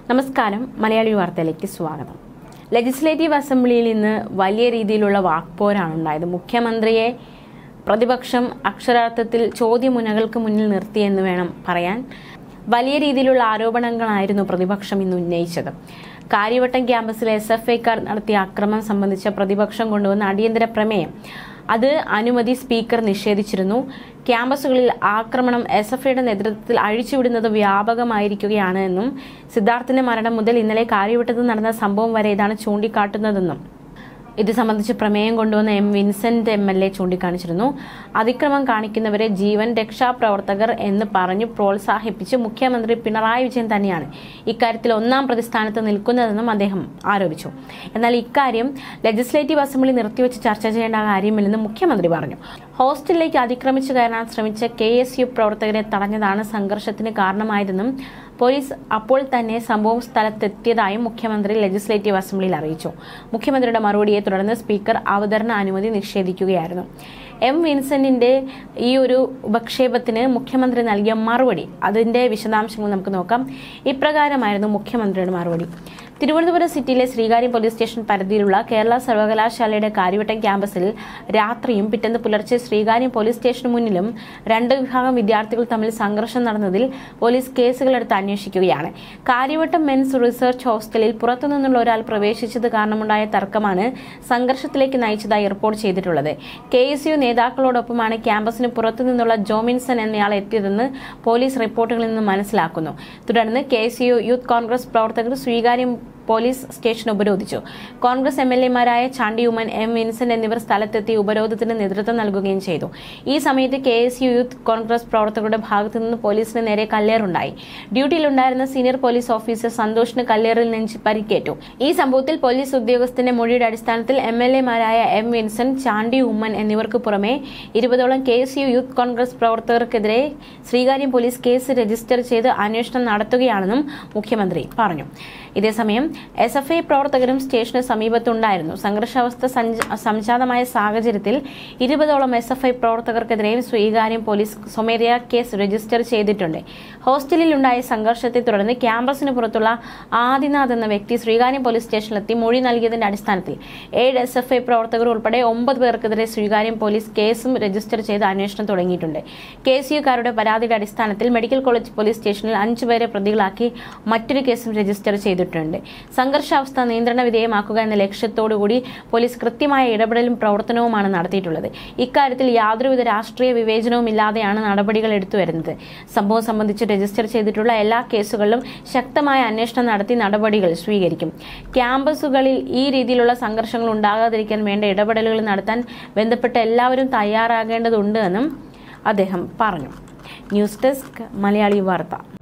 നമസ്കാരം മലയാളി വാർത്തയിലേക്ക് സ്വാഗതം ലെജിസ്ലേറ്റീവ് അസംബ്ലിയിൽ ഇന്ന് വലിയ രീതിയിലുള്ള വാക്പോരാണ് ഉണ്ടായത് മുഖ്യമന്ത്രിയെ പ്രതിപക്ഷം അക്ഷരാർത്ഥത്തിൽ ചോദ്യമുനകൾക്ക് മുന്നിൽ നിർത്തിയെന്ന് വേണം പറയാൻ വലിയ രീതിയിലുള്ള ആരോപണങ്ങളായിരുന്നു പ്രതിപക്ഷം ഇന്ന് ഉന്നയിച്ചത് കാര്യവട്ടം ക്യാമ്പസിലെ എസ് എഫ് ഐക്കാർ നടത്തിയ അക്രമം സംബന്ധിച്ച പ്രതിപക്ഷം കൊണ്ടുവന്ന അടിയന്തര പ്രമേയം അത് അനുമതി സ്പീക്കർ നിഷേധിച്ചിരുന്നു ക്യാമ്പസുകളിൽ ആക്രമണം എസ് എഫ് ഐയുടെ നേതൃത്വത്തിൽ അഴിച്ചുവിടുന്നത് വ്യാപകമായിരിക്കുകയാണ് എന്നും സിദ്ധാർത്ഥിന്റെ മരണം മുതൽ ഇന്നലെ കാര്യവട്ടത്ത് നടന്ന സംഭവം വരെ ഇതാണ് ചൂണ്ടിക്കാട്ടുന്നതെന്നും ഇത് സംബന്ധിച്ച് പ്രമേയം കൊണ്ടുവന്ന M Vincent M L A ചൂണ്ടിക്കാണിച്ചിരുന്നു അതിക്രമം കാണിക്കുന്നവരെ ജീവൻ രക്ഷാപ്രവർത്തകർ എന്ന് പറഞ്ഞു പ്രോത്സാഹിപ്പിച്ച് മുഖ്യമന്ത്രി പിണറായി വിജയൻ തന്നെയാണ് ഇക്കാര്യത്തിൽ ഒന്നാം പ്രതിസ്ഥാനത്ത് നിൽക്കുന്നതെന്നും അദ്ദേഹം ആരോപിച്ചു എന്നാൽ ഇക്കാര്യം ലെജിസ്ലേറ്റീവ് അസംബ്ലി നിർത്തിവെച്ച് ചർച്ച ചെയ്യേണ്ട കാര്യമില്ലെന്ന് മുഖ്യമന്ത്രി പറഞ്ഞു ഹോസ്റ്റലിലേക്ക് അതിക്രമിച്ചു കയറാൻ ശ്രമിച്ച കെ എസ് യു പ്രവർത്തകരെ തടഞ്ഞതാണ് സംഘർഷത്തിന് കാരണമായതെന്നും പോലീസ് അപ്പോൾ തന്നെ സംഭവ സ്ഥലത്തെത്തിയതായും മുഖ്യമന്ത്രി ലെജിസ്ലേറ്റീവ് അസംബ്ലിയിൽ അറിയിച്ചു മുഖ്യമന്ത്രിയുടെ മറുപടിയെ തുടർന്ന് സ്പീക്കർ അവതരണ അനുമതി നിഷേധിക്കുകയായിരുന്നു എം വിൻസെന്റിന്റെ ഈ ഒരു ഉപക്ഷേപത്തിന് മുഖ്യമന്ത്രി നൽകിയ മറുപടി അതിന്റെ വിശദാംശങ്ങൾ നമുക്ക് നോക്കാം ഇപ്രകാരമായിരുന്നു മുഖ്യമന്ത്രിയുടെ മറുപടി തിരുവനന്തപുരം സിറ്റിയിലെ ശ്രീകാര്യം പോലീസ് സ്റ്റേഷൻ പരിധിയിലുള്ള കേരള സർവകലാശാലയുടെ കാര്യവട്ടം ക്യാമ്പസിൽ രാത്രിയും പിറ്റേന്ന് പുലർച്ചെ ശ്രീകാര്യം പോലീസ് സ്റ്റേഷന് മുന്നിലും രണ്ട് വിഭാഗം വിദ്യാർത്ഥികൾ തമ്മിൽ സംഘർഷം നടന്നതിൽ പോലീസ് കേസുകളെടുത്ത് അന്വേഷിക്കുകയാണ് കാര്യവട്ടം മെൻസ് റിസർച്ച് ഹോസ്റ്റലിൽ പുറത്തുനിന്നുള്ള ഒരാൾ പ്രവേശിച്ചത് കാരണമുണ്ടായ തർക്കമാണ് സംഘർഷത്തിലേക്ക് നയിച്ചതായി റിപ്പോർട്ട് ചെയ്തിട്ടുള്ളത് കെ എസ് യു നേതാക്കളോടൊപ്പമാണ് ക്യാമ്പസിന് പുറത്തുനിന്നുള്ള ജോമിൻസൺ എന്നയാൾ എത്തിയതെന്ന് പോലീസ് റിപ്പോർട്ടുകളിൽ നിന്ന് മനസ്സിലാക്കുന്നു തുടർന്ന് K S U youth Congress പ്രവർത്തകർ സ്വീകാര്യം പോലീസ് സ്റ്റേഷൻ ഉപരോധിച്ചു കോൺഗ്രസ് എം എൽ എമാരായ ചാണ്ടി ഉമ്മൻ എം വിൻസെന്റ് എന്നിവർ സ്ഥലത്തെത്തി ഉപരോധത്തിന് നേതൃത്വം നൽകുകയും ചെയ്തു ഈ സമയത്ത് K S U youth Congress പ്രവർത്തകരുടെ ഭാഗത്തു നിന്ന് പോലീസിന് നേരെ കല്ലേറുണ്ടായി ഡ്യൂട്ടിയിലുണ്ടായിരുന്ന സീനിയർ പോലീസ് ഓഫീസർ സന്തോഷിന് കല്ലേറിൽ നെഞ്ച് പരിക്കേറ്റു ഈ സംഭവത്തിൽ പോലീസ് ഉദ്യോഗസ്ഥന്റെ മൊഴിയുടെ അടിസ്ഥാനത്തിൽ എം എൽ എമാരായ എം വിൻസെന്റ് ചാണ്ടി ഉമ്മൻ എന്നിവർക്ക് പുറമെ ഇരുപതോളം K S U youth Congress പ്രവർത്തകർക്കെതിരെ ശ്രീകാര്യം പോലീസ് കേസ് രജിസ്റ്റർ ചെയ്ത് അന്വേഷണം നടത്തുകയാണെന്നും മുഖ്യമന്ത്രി പറഞ്ഞു ഇതേസമയം എസ് എഫ് ഐ പ്രവർത്തകരും സ്റ്റേഷന് സമീപത്തുണ്ടായിരുന്നു സംഘർഷാവസ്ഥ സഞ്ച- സംജാതമായ സാഹചര്യത്തിൽ ഇരുപതോളം എസ് എഫ് ഐ പ്രവർത്തകർക്കെതിരെയും സ്വീകാര്യം പോലീസ് സ്വമേധയാ കേസ് രജിസ്റ്റർ ചെയ്തിട്ടുണ്ട് ഹോസ്റ്റലിൽ ഉണ്ടായ സംഘർഷത്തെ തുടർന്ന് ക്യാമ്പസിന് പുറത്തുള്ള ആദിനാഥ് എന്ന വ്യക്തി ശ്രീകാര്യം പോലീസ് സ്റ്റേഷനിലെത്തി മൊഴി നൽകിയതിന്റെ അടിസ്ഥാനത്തിൽ ഏഴ് എസ് എഫ് ഐ പ്രവർത്തകർ ഉൾപ്പെടെ ഒമ്പത് പേർക്കെതിരെ ശ്രീകാര്യം പോലീസ് കേസും രജിസ്റ്റർ ചെയ്ത് അന്വേഷണം തുടങ്ങിയിട്ടുണ്ട് കെ എസ് യുക്കാരുടെ പരാതിയുടെ അടിസ്ഥാനത്തിൽ മെഡിക്കൽ കോളേജ് പോലീസ് സ്റ്റേഷനിൽ അഞ്ചുപേരെ പ്രതികളാക്കി മറ്റൊരു കേസും രജിസ്റ്റർ ചെയ്തിട്ടുണ്ട് സംഘർഷാവസ്ഥ നിയന്ത്രണ വിധേയമാക്കുക എന്ന ലക്ഷ്യത്തോടുകൂടി പോലീസ് കൃത്യമായ ഇടപെടലും പ്രവർത്തനവുമാണ് നടത്തിയിട്ടുള്ളത് ഇക്കാര്യത്തിൽ യാതൊരുവിധ രാഷ്ട്രീയ വിവേചനവും ഇല്ലാതെയാണ് നടപടികൾ എടുത്തുവരുന്നത് സംഭവം സംബന്ധിച്ച് രജിസ്റ്റർ ചെയ്തിട്ടുള്ള എല്ലാ കേസുകളിലും ശക്തമായ അന്വേഷണം നടത്തി നടപടികൾ സ്വീകരിക്കും ക്യാമ്പസുകളിൽ ഈ രീതിയിലുള്ള സംഘർഷങ്ങൾ ഉണ്ടാകാതിരിക്കാൻ വേണ്ട ഇടപെടലുകൾ നടത്താൻ ബന്ധപ്പെട്ട എല്ലാവരും തയ്യാറാകേണ്ടതുണ്ട് എന്നും അദ്ദേഹം പറഞ്ഞു ന്യൂസ് ഡെസ്ക് മലയാളി വാർത്ത